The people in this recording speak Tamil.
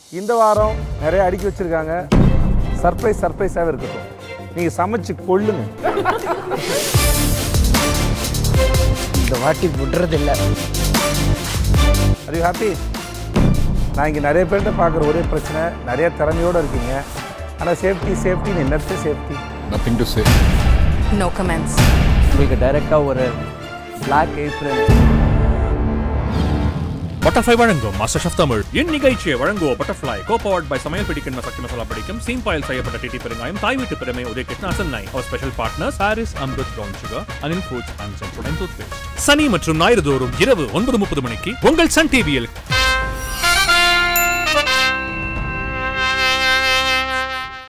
இந்த வாரம் நிறைய அடுக்கி வச்சிருக்காங்க சர்ப்ரைஸ் சர்ப்ரைஸாகவே இருக்கட்டும் நீங்கள் சமைச்சு கொள்ளுங்க இந்த வாட்டி விடுறதில்ல அது ஹாப்பி நான் இங்கே நிறைய பேர்கிட்ட பார்க்குற ஒரே பிரச்சனை நிறைய திறமையோடு இருக்கீங்க ஆனால் சேஃப்டி சேஃப்டின்னு என்னத்த safety Nothing to say. No comments. உங்களுக்கு டைரெக்டாக ஒரு பிளாக் ஏப்ரல் பட்டர்ஃப்ளை வழங்கும் மாஸ்டர் ஷெஃப் தமிழ் இந்நிகழ்ச்சியை வழங்குவோம் பட்டர்ஃப்ளை கோ பவர்ட் பை சமையல் பிடிக்கும் சக்தி மசாலா பிடிக்கும் சீம் பாயில் செய்யப்பட்ட டிடி பெருங்காயம் தாய் வீட்டு பெருமை உதய கிருஷ்ணா சென்னை அவர் special partners Harris Amrut brown sugar Anil foods and Centrodent tooth சனி மற்றும் ஞாயிறு தோறும் இரவு ஒன்பது முப்பது மணிக்கு உங்கள் சன் டிவியில்